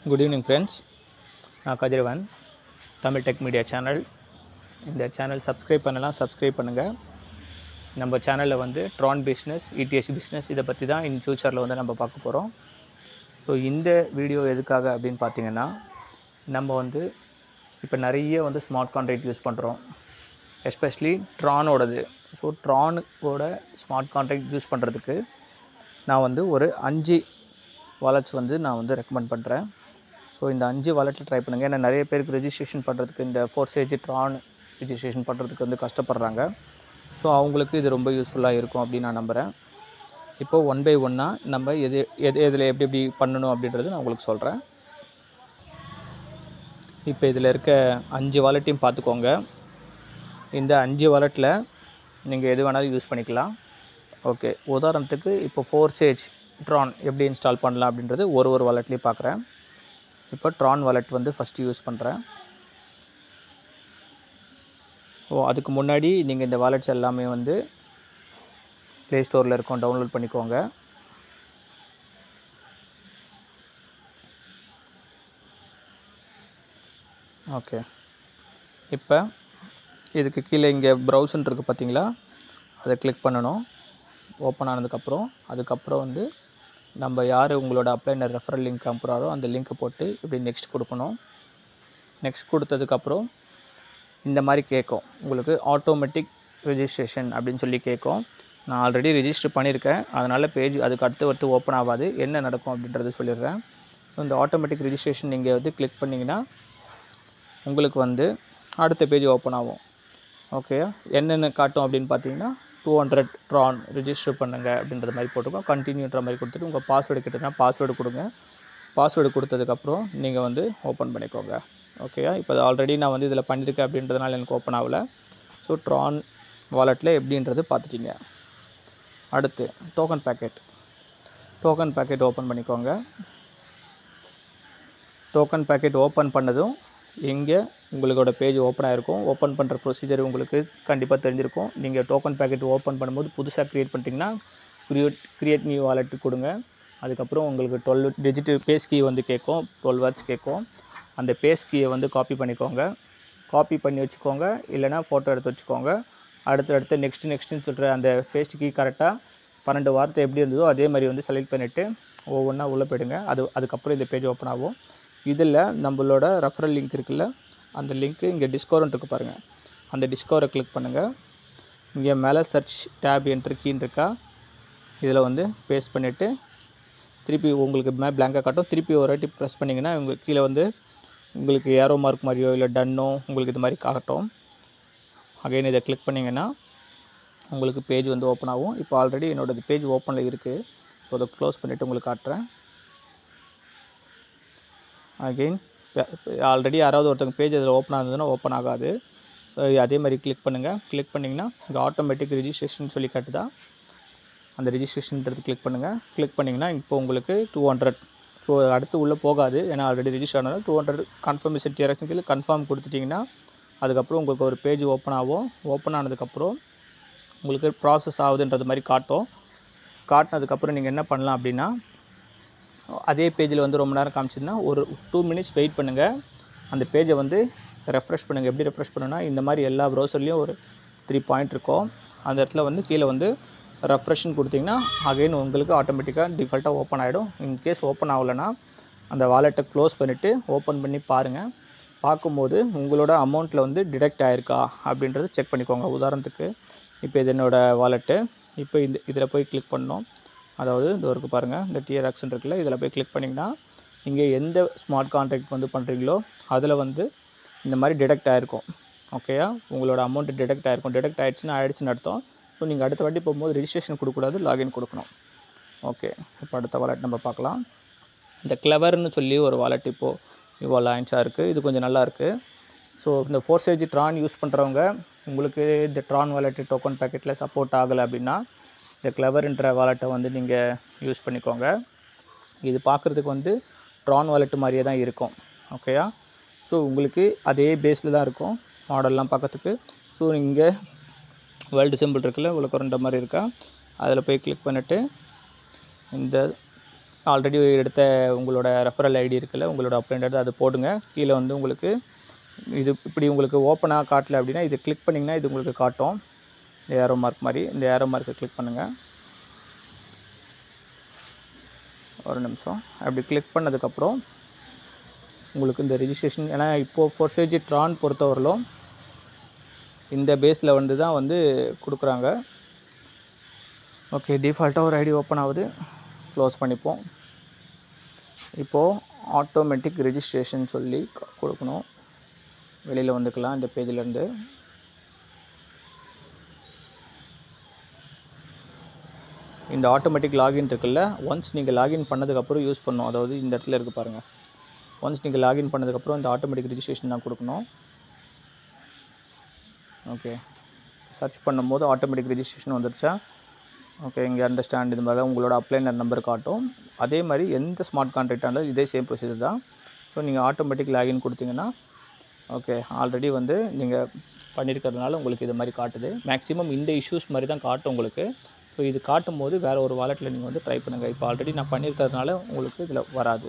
good evening friends நான் Kathiravan Tamil tech media channel இந்த channel subscribe பண்ணலாம் சப்ஸ்கிரைப் பண்ணுங்கள் நம்ம சேனலில் வந்து ட்ரான் பிஸ்னஸ் இடிஎஸ் பிஸ்னஸ் இதை பற்றி தான் இன் ஃப்யூச்சரில் வந்து நம்ம பார்க்க போகிறோம் ஸோ இந்த வீடியோ எதுக்காக அப்படின்னு பார்த்தீங்கன்னா நம்ம வந்து இப்போ நிறைய வந்து ஸ்மார்ட் கான்ட்ராக்ட் யூஸ் பண்ணுறோம் எஸ்பெஷலி ட்ரானோடது ஸோ ட்ரானோட ஸ்மார்ட் கான்ட்ராக்ட் யூஸ் பண்ணுறதுக்கு நான் வந்து ஒரு அஞ்சு வாலெட்ஸ் வந்து நான் வந்து ரெக்கமெண்ட் பண்ணுறேன் ஸோ இந்த அஞ்சு வாலெட்டில் ட்ரை பண்ணுங்கள் ஏன்னா நிறைய பேருக்கு ரெஜிஸ்ட்ரேஷன் பண்ணுறதுக்கு இந்த ஃபோர் சேஜ் ட்ரான் ரெஜிஸ்ட்ரேஷன் பண்ணுறதுக்கு வந்து கஷ்டப்படுறாங்க ஸோ அவங்களுக்கு இது ரொம்ப யூஸ்ஃபுல்லாக இருக்கும் அப்படின்னு நான் நம்புகிறேன் இப்போது ஒன் பை ஒன்னாக நம்ம எது எது எதில் எப்படி எப்படி பண்ணணும் அப்படின்றது நான் உங்களுக்கு சொல்கிறேன் இப்போ இதில் இருக்க அஞ்சு வாலெட்டையும் பார்த்துக்கோங்க இந்த அஞ்சு வாலெட்டில் நீங்கள் எது வேணாலும் யூஸ் பண்ணிக்கலாம் ஓகே உதாரணத்துக்கு இப்போ ஃபோர் சேஜ் ட்ரான் எப்படி இன்ஸ்டால் பண்ணலாம் அப்படின்றது ஒரு ஒரு வாலெட்லேயும் பார்க்குறேன் இப்போ ட்ரான் வாலெட் வந்து ஃபஸ்ட்டு யூஸ் பண்ணுறேன் ஓ அதுக்கு முன்னாடி நீங்கள் இந்த வாலெட்ஸ் எல்லாமே வந்து ப்ளே ஸ்டோரில் இருக்கும் டவுன்லோட் பண்ணிக்கோங்க ஓகே இப்போ இதுக்கு கீழே இங்கே ப்ரௌசன் இருக்குது பார்த்தீங்களா அதை கிளிக் பண்ணணும் ஓப்பன் ஆனதுக்கப்புறம் அதுக்கப்புறம் வந்து நம்ம யார் உங்களோட அப்ளைனர் ரெஃபரல் லிங்க் அனுப்புகிறாரோ அந்த லிங்க்கை போட்டு இப்படி நெக்ஸ்ட் கொடுக்கணும் நெக்ஸ்ட் கொடுத்ததுக்கப்புறம் இந்த மாதிரி கேட்கும் உங்களுக்கு ஆட்டோமேட்டிக் ரெஜிஸ்ட்ரேஷன் அப்படின்னு சொல்லி கேட்கும் நான் ஆல்ரெடி ரெஜிஸ்டர் பண்ணியிருக்கேன் அதனால் பேஜ் அதுக்கு அடுத்து அடுத்து ஓப்பன் ஆகாது என்ன நடக்கும் அப்படின்றது சொல்லிடுறேன் இந்த ஆட்டோமேட்டிக் ரெஜிஸ்ட்ரேஷன் நீங்கள் வந்து கிளிக் பண்ணிங்கன்னா உங்களுக்கு வந்து அடுத்த பேஜ் ஓப்பன் ஆகும் ஓகே என்னென்ன காட்டும் அப்படின்னு பார்த்தீங்கன்னா டூ ஹண்ட்ரட் ட்ரான் ரெஜிஸ்டர் பண்ணுங்க அப்படின்ற மாதிரி போட்டுக்கோம் கண்டினியூன்ற மாதிரி கொடுத்துட்டு உங்கள் பாஸ்வேர்டு கேட்டதுன்னா பாஸ்வேர்டு கொடுங்க பாஸ்வேர்டு கொடுத்ததுக்கப்புறம் நீங்கள் வந்து ஓப்பன் பண்ணிக்கோங்க ஓகேயா இப்போ ஆல்ரெடி நான் வந்து இதில் பண்ணியிருக்கேன் அப்படின்றதுனால எனக்கு ஓப்பன் ஆகலை ஸோ ட்ரான் வாலெட்டில் எப்படின்றது பார்த்துட்டீங்க அடுத்து token packet token packet open பண்ணிக்கோங்க டோக்கன் பேக்கெட் ஓப்பன் பண்ணதும் இங்கே உங்களோட பேஜ் ஓப்பன் ஆகிருக்கும் ஓப்பன் பண்ணுற ப்ரொசீஜர் உங்களுக்கு கண்டிப்பாக தெரிஞ்சிருக்கும் நீங்கள் டோக்கன் பேக்கெட் ஓப்பன் பண்ணும்போது புதுசாக க்ரியேட் பண்ணிட்டீங்கன்னா க்ரியேட் க்ரியேட் நியூ வாலெட் கொடுங்க அதுக்கப்புறம் உங்களுக்கு டுவெல் டிஜிட் பேஸ் கீ வந்து கேட்கும் டுவெல் வேர்ட்ஸ் கேட்கும் அந்த பேஸ் கீயை வந்து காப்பி பண்ணிக்கோங்க காப்பி பண்ணி வச்சுக்கோங்க இல்லைனா ஃபோட்டோ எடுத்து வச்சுக்கோங்க அடுத்து அடுத்து நெக்ஸ்ட் நெக்ஸ்ட்டுன்னு சொல்கிற அந்த பேஸ்ட் கீ கரெக்டாக பன்னெண்டு வார்த்தை எப்படி இருந்ததோ அதே மாதிரி வந்து செலக்ட் பண்ணிவிட்டு ஒவ்வொன்றா உள்ளே போயிடுங்க அது அதுக்கப்புறம் இந்த பேஜ் ஓப்பன் ஆகும் இதில் நம்மளோட ரெஃபரல் லிங்க் இருக்குல்ல அந்த லிங்க்கு இங்கே டிஸ்கவர்ன்ட் இருக்குது பாருங்கள் அந்த டிஸ்கவரை கிளிக் பண்ணுங்கள் இங்கே மேலே சர்ச் டேப் என்ட்ரு கீன்னு இருக்கா இதில் வந்து பேஸ்ட் பண்ணிவிட்டு திருப்பி உங்களுக்கு மே பிளாங்காக காட்டும் திருப்பி ஒரு வாட்டி ப்ரெஸ் பண்ணிங்கன்னா உங்களுக்கு கீழே வந்து உங்களுக்கு ஏரோ மார்க் மாதிரியோ இல்லை டன்னோ உங்களுக்கு இது மாதிரி காட்டும் அகைன் இதை கிளிக் பண்ணிங்கன்னா உங்களுக்கு பேஜ் வந்து ஓப்பன் ஆகும் இப்போ ஆல்ரெடி என்னோடய பேஜ் ஓப்பனில் இருக்குது ஸோ அதை க்ளோஸ் பண்ணிவிட்டு உங்களுக்கு காட்டுறேன் அகெயின் ஆல்ரெடி யாராவது ஒருத்தங்க பேஜ் அதில் ஓப்பன் ஆகுதுன்னா ஓப்பன் ஆகாது ஸோ அதே மாதிரி கிளிக் பண்ணுங்கள் கிளிக் பண்ணிங்கன்னா இங்கே ஆட்டோமேட்டிக் ரிஜிஸ்ட்ரேஷன் சொல்லி காட்டுதா அந்த ரிஜிஸ்ட்ரேஷன்றது கிளிக் பண்ணுங்கள் கிளிக் பண்ணிங்கன்னா இப்போ உங்களுக்கு டூ ஹண்ட்ரட் ஸோ அடுத்து உள்ளே போகாது ஏன்னா ஆல்ரெடி ரிஜிஸ்டர் ஆனாலும் டூ ஹண்ட்ரட் கன்ஃபர்மேஷன் டிஆர்எக்ஷன் கீழே கன்ஃபார்ம் கொடுத்துட்டிங்கன்னா அதுக்கப்புறம் உங்களுக்கு ஒரு பேஜ் ஓப்பன் ஆகும் ஓப்பன் ஆனதுக்கப்புறம் உங்களுக்கு ப்ராசஸ் ஆகுதுன்றது மாதிரி காட்டும் காட்டினதுக்கப்புறம் நீங்கள் என்ன பண்ணலாம் அப்படின்னா அதே பேஜில் வந்து ரொம்ப நேரம் காமிச்சதுன்னா ஒரு டூ மினிட்ஸ் வெயிட் பண்ணுங்கள் அந்த பேஜை வந்து ரெஃப்ரெஷ் பண்ணுங்கள் எப்படி ரெஃப்ரெஷ் பண்ணுன்னா இந்த மாதிரி எல்லா ப்ரௌசர்லேயும் ஒரு த்ரீ பாயிண்ட் இருக்கும் அந்த இடத்துல வந்து கீழே வந்து ரெஃப்ரெஷ்னு கொடுத்தீங்கன்னா அகைன் உங்களுக்கு ஆட்டோமேட்டிக்காக டிஃபால்ட்டாக ஓப்பன் ஆகிடும் இன்கேஸ் ஓப்பன் ஆகலைன்னா அந்த வாலெட்டை க்ளோஸ் பண்ணிவிட்டு ஓப்பன் பண்ணி பாருங்கள் பார்க்கும்போது உங்களோட அமௌண்ட்டில் வந்து டிடெக்ட் ஆகிருக்கா அப்படின்றது செக் பண்ணிக்கோங்க உதாரணத்துக்கு இப்போ இது என்னோடய வாலெட்டு இப்போ இந்த இதில் போய் கிளிக் பண்ணோம் அதாவது இது இருக்கு பாருங்கள் இந்த டிஆர் ஆக்ஷன் இருக்குல்ல இதில் போய் கிளிக் பண்ணிங்கன்னா நீங்கள் எந்த ஸ்மார்ட் கான்ட்ராக்ட் வந்து பண்ணுறீங்களோ அதில் வந்து இந்த மாதிரி டிடெக்ட் ஆகிருக்கும் ஓகேயா உங்களோட அமௌண்ட்டு டிடெக்ட் ஆகிருக்கும் டிடெக்ட் ஆகிடுச்சுன்னா ஆகிடுச்சுன்னு அர்த்தம் ஸோ நீங்கள் அடுத்த வாட்டி போகும்போது ரிஜிஸ்ட்ரேஷன் கொடுக்கக்கூடாது லாகின் கொடுக்கணும் ஓகே இப்போ அடுத்த வாலெட் நம்ம பார்க்கலாம் இந்த கிளவர்னு சொல்லி ஒரு வாலெட் இப்போது இவ்வளோ லான்ச்சாக இருக்குது இது கொஞ்சம் நல்லா இருக்குது ஸோ இந்த ஃபோர் சேஜ் ட்ரான் யூஸ் பண்ணுறவங்க உங்களுக்கு இந்த ட்ரான் வாலெட் டோக்கன் பேக்கெட்டில் சப்போர்ட் ஆகலை அப்படின்னா இந்த கிளவர்ன்ற வாலெட்டை வந்து நீங்கள் யூஸ் பண்ணிக்கோங்க இது பார்க்குறதுக்கு வந்து ட்ரான் வாலெட் மாதிரியே தான் இருக்கும் ஓகேயா ஸோ உங்களுக்கு அதே பேஸில் தான் இருக்கும் மாடல்லாம் பார்க்கறதுக்கு ஸோ இங்கே வேர்ல்டு சிம்பிள் இருக்குல்ல இவ்வளோ குறைந்த மாதிரி இருக்கா அதில் போய் கிளிக் பண்ணிவிட்டு இந்த ஆல்ரெடி எடுத்த உங்களோட ரெஃபரல் ஐடி இருக்குல்ல உங்களோட அப்ளைண்ட் அது போடுங்க கீழே வந்து உங்களுக்கு இது இப்படி உங்களுக்கு ஓப்பனாக காட்டல அப்படின்னா இது கிளிக் பண்ணிங்கன்னா இது உங்களுக்கு காட்டும் இந்த ஏரோ மார்க் மாதிரி இந்த ஏரோ மார்க்கை கிளிக் பண்ணுங்கள் ஒரு நிமிஷம் அப்படி கிளிக் பண்ணதுக்கப்புறம் உங்களுக்கு இந்த ரிஜிஸ்ட்ரேஷன் ஏன்னா இப்போது ஃபோர்சேஜி ட்ரான் பொறுத்தவரையிலும் இந்த பேஸில் வந்து தான் வந்து கொடுக்குறாங்க ஓகே டிஃபால்ட்டாக ஒரு ஐடி ஓப்பன் ஆகுது க்ளோஸ் பண்ணிப்போம் இப்போது ஆட்டோமேட்டிக் ரெஜிஸ்ட்ரேஷன் சொல்லி க- கொடுக்கணும் வெளியில் வந்துக்கலாம் இந்த பேஜிலேருந்து இந்த ஆட்டோமேட்டிக் லாகின் இருக்குல்ல ஒன்ஸ் நீங்கள் லாகின் பண்ணதுக்கப்புறம் யூஸ் பண்ணணும் அதாவது இந்த இடத்துல இருக்குது பாருங்கள் ஒன்ஸ் நீங்கள் லாகின் பண்ணதுக்கப்புறம் இந்த ஆட்டோமேட்டிக் ரெஜிஸ்ட்ரேஷன் தான் கொடுக்கணும் ஓகே சர்ச் பண்ணும்போது ஆட்டோமேட்டிக் ரெஜிஸ்ட்ரேஷன் வந்துருச்சா ஓகே இங்கே அண்டர்ஸ்டாண்ட் இது மாதிரி உங்களோட அப்ளைனர் நம்பர் காட்டும் அதே மாதிரி எந்த ஸ்மார்ட் கான்ட்ராக்டாக இருந்தாலும் இதே சேம் ப்ரொசீஜர் தான் ஸோ நீங்கள் ஆட்டோமேட்டிக் லாகின் கொடுத்தீங்கன்னா ஓகே ஆல்ரெடி வந்து நீங்கள் பண்ணியிருக்கிறதுனால உங்களுக்கு இது மாதிரி காட்டுது மேக்ஸிமம் இந்த இஷ்யூஸ் மாதிரி தான் காட்டும் உங்களுக்கு ஸோ இது காட்டும் போது வேறு ஒரு வாலெட்டில் நீங்கள் வந்து ட்ரை பண்ணுங்கள் இப்போ ஆல்ரெடி நான் பண்ணியிருக்கிறதுனால உங்களுக்கு இதில் வராது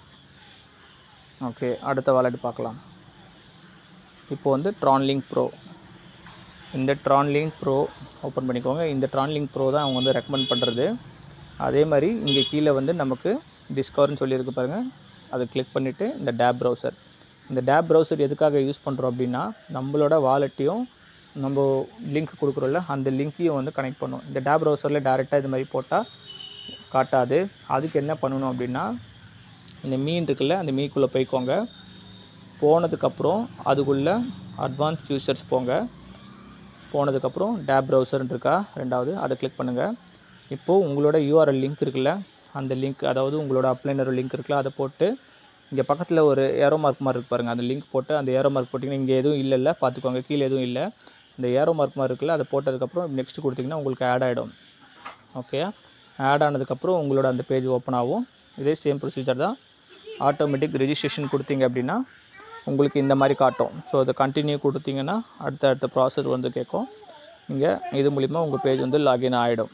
ஓகே அடுத்த வாலெட் பார்க்கலாம் இப்போ வந்து ட்ரான்லிங்க் ப்ரோ இந்த ட்ரான்லிங்க் ப்ரோ ஓப்பன் பண்ணிக்கோங்க இந்த ட்ரான்லிங்க் ப்ரோ தான் அவங்க வந்து ரெக்கமெண்ட் பண்ணுறது அதே மாதிரி இங்கே கீழே வந்து நமக்கு டிஸ்கவர்னு சொல்லியிருக்கு பாருங்கள் அதை கிளிக் பண்ணிவிட்டு இந்த டேப் ப்ரௌசர் இந்த டேப் ப்ரௌசர் எதுக்காக யூஸ் பண்ணுறோம் அப்படின்னா நம்மளோட வாலெட்டையும் நம்ம லிங்க் கொடுக்குறோம்ல அந்த லிங்க்கையும் வந்து கனெக்ட் பண்ணும் இந்த டேப் ப்ரௌசரில் டேரெக்டாக இது மாதிரி போட்டால் காட்டாது அதுக்கு என்ன பண்ணணும் அப்படின்னா இந்த மீன் இருக்குல்ல அந்த மீக்குள்ளே போய்க்கோங்க போனதுக்கப்புறம் அதுக்குள்ளே அட்வான்ஸ் ஃபியூச்சர்ஸ் போங்க போனதுக்கப்புறம் டேப் ப்ரௌசர்னு இருக்கா ரெண்டாவது அதை கிளிக் பண்ணுங்கள் இப்போது உங்களோட யூஆர்எல் லிங்க் இருக்குல்ல அந்த லிங்க் அதாவது உங்களோட அப்ளைனர் லிங்க் இருக்குல்ல அதை போட்டு இங்கே பக்கத்தில் ஒரு ஏரோ மார்க் மாதிரி இருக்கு பாருங்கள் அந்த லிங்க் போட்டு அந்த ஏரோ மார்க் போட்டிங்கன்னா இங்கே எதுவும் இல்லைல்ல பார்த்துக்கோங்க கீழே எதுவும் இல்லை இந்த ஏரோ மார்க் மாதிரி இருக்குல்ல அதை போட்டதுக்கப்புறம் நெக்ஸ்ட் கொடுத்தீங்கன்னா உங்களுக்கு ஆட் ஆகிடும் ஓகே ஆட் ஆனதுக்கப்புறம் உங்களோட அந்த பேஜ் ஓப்பன் ஆகும் இதே சேம் ப்ரொசீஜர் தான் ஆட்டோமேட்டிக் ரெஜிஸ்ட்ரேஷன் கொடுத்தீங்க அப்படின்னா உங்களுக்கு இந்த மாதிரி காட்டும் ஸோ அதை கண்டினியூ கொடுத்தீங்கன்னா அடுத்த அடுத்த ப்ராசஸ் வந்து கேட்கும் நீங்கள் இது மூலிமா உங்கள் பேஜ் வந்து லாகின் ஆகிடும்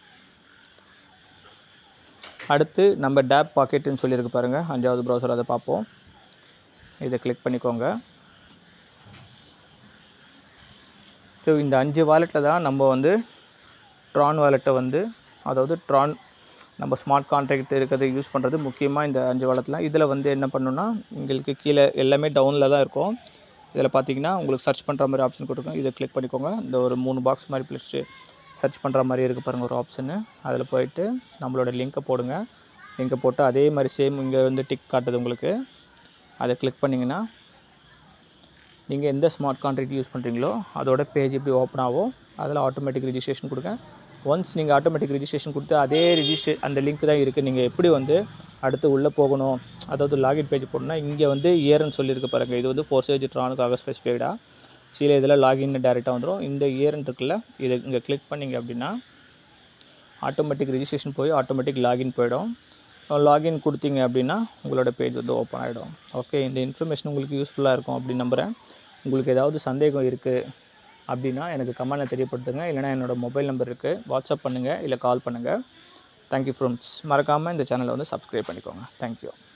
அடுத்து நம்ம டேப் பாக்கெட்டுன்னு சொல்லியிருக்கு பாருங்கள் அஞ்சாவது ப்ரௌசர் அதை பார்ப்போம் இதை கிளிக் பண்ணிக்கோங்க ஸோ இந்த அஞ்சு வாலெட்டில் தான் நம்ம வந்து ட்ரான் வாலெட்டை வந்து அதாவது ட்ரான் நம்ம ஸ்மார்ட் கான்ட்ராக்ட் இருக்கிறது யூஸ் பண்ணுறது முக்கியமாக இந்த அஞ்சு வாலெட்டில் இதில் வந்து என்ன பண்ணணும்னா உங்களுக்கு கீழே எல்லாமே டவுனில் தான் இருக்கும் இதில் பார்த்தீங்கன்னா உங்களுக்கு சர்ச் பண்ணுற மாதிரி ஆப்ஷன் கொடுக்கும் இதை கிளிக் பண்ணிக்கோங்க இந்த ஒரு மூணு பாக்ஸ் மாதிரி ப்ளஸ் சர்ச் பண்ணுற மாதிரி இருக்குது பாருங்கள் ஒரு ஆப்ஷனு அதில் போயிட்டு நம்மளோட லிங்க்கை போடுங்க லிங்கை போட்டு அதே மாதிரி சேம் இங்கே வந்து டிக் காட்டுது உங்களுக்கு அதை கிளிக் பண்ணிங்கன்னா நீங்கள் எந்த ஸ்மார்ட் கான்ட்ராக்ட் யூஸ் பண்ணுறீங்களோ அதோட பேஜ் இப்படி ஓப்பன் ஆகும் அதில் ஆட்டோமேட்டிக் ரெஜிஸ்ட்ரேஷன் கொடுங்க ஒன்ஸ் நீங்கள் ஆட்டோமேட்டிக் ரெஜிஸ்ட்ரேஷன் கொடுத்து அதே ரெஜிஸ்ட்ரே அந்த லிங்க் தான் இருக்குது நீங்கள் எப்படி வந்து அடுத்து உள்ளே போகணும் அதாவது லாகின் பேஜ் போடணும்னா இங்கே வந்து இயர்னு சொல்லியிருக்கு பாருங்கள் இது வந்து ஃபோர் சேஜ் ட்ரானுக்காக ஸ்பெசிஃபைடாக சில இதில் லாகின் டேரெக்டாக வந்துடும் இந்த இயர்னு இருக்குல்ல இதை இங்கே கிளிக் பண்ணிங்க அப்படின்னா ஆட்டோமேட்டிக் ரெஜிஸ்ட்ரேஷன் போய் ஆட்டோமேட்டிக் லாகின் போயிடும் லாகின் கொடுத்தீங்க அப்படின்னா உங்களோட பேஜ் வந்து ஓப்பன் ஆகிடும் ஓகே இந்த இன்ஃபர்மேஷன் உங்களுக்கு யூஸ்ஃபுல்லாக இருக்கும் அப்படின்னு நம்புகிறேன் உங்களுக்கு ஏதாவது சந்தேகம் இருக்குது அப்படின்னா எனக்கு கமெண்ட்டில் தெரியப்படுத்துங்க இல்லைனா என்னோடய மொபைல் நம்பர் இருக்குது வாட்ஸ்அப் பண்ணுங்கள் இல்லை கால் பண்ணுங்கள் தேங்க்யூ ஃப்ரெண்ட்ஸ் மறக்காமல் இந்த சேனலை வந்து சப்ஸ்கிரைப் பண்ணிக்கோங்க தேங்க்யூ